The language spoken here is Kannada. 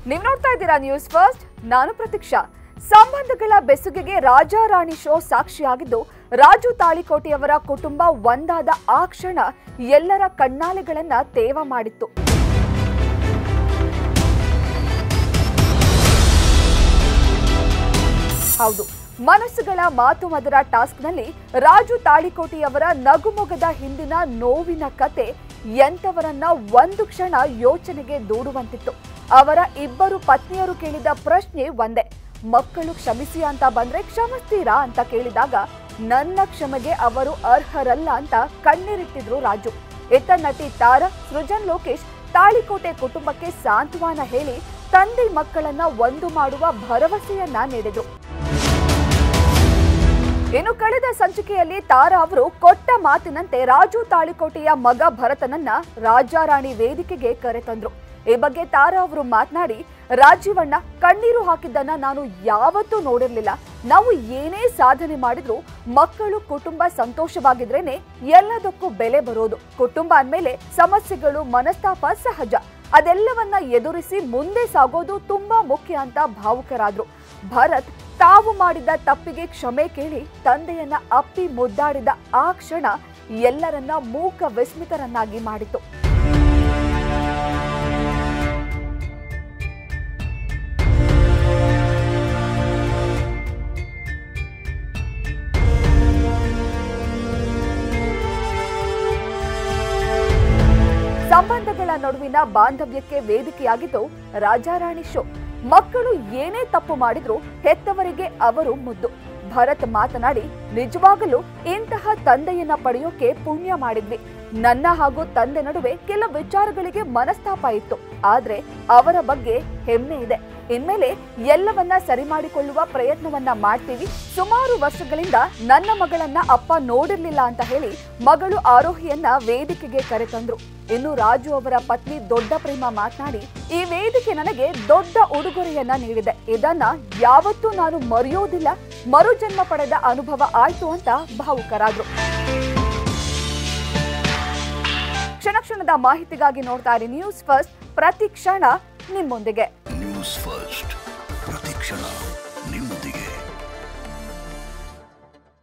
ನೀವು ನೋಡ್ತಾ ಇದ್ದೀರಾ ನ್ಯೂಸ್ ಫಸ್ಟ್ ನಾನು ಪ್ರತೀಕ್ಷಾ ಸಂಬಂಧಗಳ ಬೆಸುಗೆಗೆ ರಾಜಾರಾಣಿ ಶೋ ಸಾಕ್ಷಿಯಾಗಿದ್ದು ರಾಜು ತಾಳಿಕೋಟೆಯವರ ಕುಟುಂಬ ಒಂದಾದ ಆ ಕ್ಷಣ ಎಲ್ಲರ ಕಣ್ಣಾಲೆಗಳನ್ನ ತೇವ ಮಾಡಿತ್ತು ಹೌದು ಮನಸ್ಸುಗಳ ಮಾತು ಮದರ ಟಾಸ್ಕ್ನಲ್ಲಿ ರಾಜು ತಾಳಿಕೋಟೆಯವರ ನಗುಮೊಗದ ಹಿಂದಿನ ನೋವಿನ ಕತೆ ಎಂತವರನ್ನ ಒಂದು ಕ್ಷಣ ಯೋಚನೆಗೆ ದೂಡುವಂತಿತ್ತು ಅವರ ಇಬ್ಬರು ಪತ್ನಿಯರು ಕೇಳಿದ ಪ್ರಶ್ನೆ ಒಂದೇ ಮಕ್ಕಳು ಕ್ಷಮಿಸಿ ಅಂತ ಬಂದ್ರೆ ಕ್ಷಮಿಸ್ತೀರಾ ಅಂತ ಕೇಳಿದಾಗ ನನ್ನ ಕ್ಷಮೆಗೆ ಅವರು ಅರ್ಹರಲ್ಲ ಅಂತ ಕಣ್ಣೀರಿಟ್ಟಿದ್ರು ರಾಜು ಇತ್ತ ನಟಿ ತಾರಾ ಸೃಜನ್ ಲೋಕೇಶ್ ತಾಳಿಕೋಟೆ ಕುಟುಂಬಕ್ಕೆ ಸಾಂತ್ವನ ಹೇಳಿ ತಂದೆ ಮಕ್ಕಳನ್ನ ಒಂದು ಮಾಡುವ ಭರವಸೆಯನ್ನ ನೀಡಿದ್ರು ಇನ್ನು ಕಳೆದ ಸಂಚಿಕೆಯಲ್ಲಿ ತಾರಾ ಅವರು ಕೊಟ್ಟ ಮಾತಿನಂತೆ ರಾಜು ತಾಳಿಕೋಟೆಯ ಮಗ ಭರತನನ್ನ ರಾಜಾರಾಣಿ ವೇದಿಕೆಗೆ ಕರೆತಂದ್ರು ಈ ಬಗ್ಗೆ ತಾರಾ ಅವರು ಮಾತನಾಡಿ ರಾಜೀವಣ್ಣ ಕಣ್ಣೀರು ಹಾಕಿದ್ದನ್ನ ನಾನು ಯಾವತ್ತೂ ನೋಡಿರ್ಲಿಲ್ಲ ನಾವು ಏನೇ ಸಾಧನೆ ಮಾಡಿದ್ರು ಮಕ್ಕಳು ಕುಟುಂಬ ಸಂತೋಷವಾಗಿದ್ರೇನೆ ಎಲ್ಲದಕ್ಕೂ ಬೆಲೆ ಬರೋದು ಕುಟುಂಬ ಅಂದ್ಮೇಲೆ ಸಮಸ್ಯೆಗಳು ಮನಸ್ತಾಪ ಸಹಜ ಅದೆಲ್ಲವನ್ನ ಎದುರಿಸಿ ಮುಂದೆ ಸಾಗೋದು ತುಂಬಾ ಮುಖ್ಯ ಅಂತ ಭಾವುಕರಾದ್ರು ಭರತ್ ತಾವು ಮಾಡಿದ ತಪ್ಪಿಗೆ ಕ್ಷಮೆ ಕೇಳಿ ತಂದೆಯನ್ನ ಅಪ್ಪಿ ಮುದ್ದಾಡಿದ ಆ ಕ್ಷಣ ಎಲ್ಲರನ್ನ ಮೂಕ ವಿಸ್ಮಿತರನ್ನಾಗಿ ಮಾಡಿತು ಸಂಬಂಧಗಳ ನಡುವಿನ ಬಾಂಧವ್ಯಕ್ಕೆ ವೇದಿಕೆಯಾಗಿದ್ದು ರಾಜಾರಾಣಿ ಶೋ ಮಕ್ಕಳು ಏನೇ ತಪ್ಪು ಮಾಡಿದ್ರು ಹೆತ್ತವರಿಗೆ ಅವರು ಮುದ್ದು ಭರತ್ ಮಾತನಾಡಿ ನಿಜವಾಗಲೂ ಇಂತಹ ತಂದೆಯನ್ನ ಪಡೆಯೋಕೆ ಪುಣ್ಯ ಮಾಡಿದ್ವಿ ನನ್ನ ಹಾಗೂ ತಂದೆ ನಡುವೆ ಕೆಲ ವಿಚಾರಗಳಿಗೆ ಮನಸ್ತಾಪ ಇತ್ತು ಆದ್ರೆ ಅವರ ಬಗ್ಗೆ ಹೆಮ್ಮೆ ಇದೆ ಇನ್ಮೇಲೆ ಎಲ್ಲವನ್ನ ಸರಿ ಮಾಡಿಕೊಳ್ಳುವ ಪ್ರಯತ್ನವನ್ನ ಮಾಡ್ತೀವಿ ಸುಮಾರು ವರ್ಷಗಳಿಂದ ನನ್ನ ಮಗಳನ್ನ ಅಪ್ಪ ನೋಡಿರ್ಲಿಲ್ಲ ಅಂತ ಹೇಳಿ ಮಗಳು ಆರೋಹಿಯನ್ನ ವೇದಿಕೆಗೆ ಕರೆತಂದ್ರು ಇನ್ನು ರಾಜು ಅವರ ಪತ್ನಿ ದೊಡ್ಡ ಪ್ರೇಮ ಮಾತನಾಡಿ ಈ ವೇದಿಕೆ ನನಗೆ ದೊಡ್ಡ ಉಡುಗೊರೆಯನ್ನ ನೀಡಿದೆ ಇದನ್ನ ಯಾವತ್ತೂ ನಾನು ಮರೆಯೋದಿಲ್ಲ ಮರುಜನ್ಮ ಪಡೆದ ಅನುಭವ ಆಯ್ತು ಅಂತ ಭಾವುಕರಾದ್ರು ಕ್ಷಣ ಕ್ಷಣದ ಮಾಹಿತಿಗಾಗಿ ನೋಡ್ತಾ ಇರಿ ನ್ಯೂಸ್ ಫಸ್ಟ್ ಪ್ರತಿ ಕ್ಷಣ ನಿಮ್ಮೊಂದಿಗೆ ನ್ಯೂಸ್ ಫಸ್ಟ್ ಪ್ರತಿಕ್ಷಣ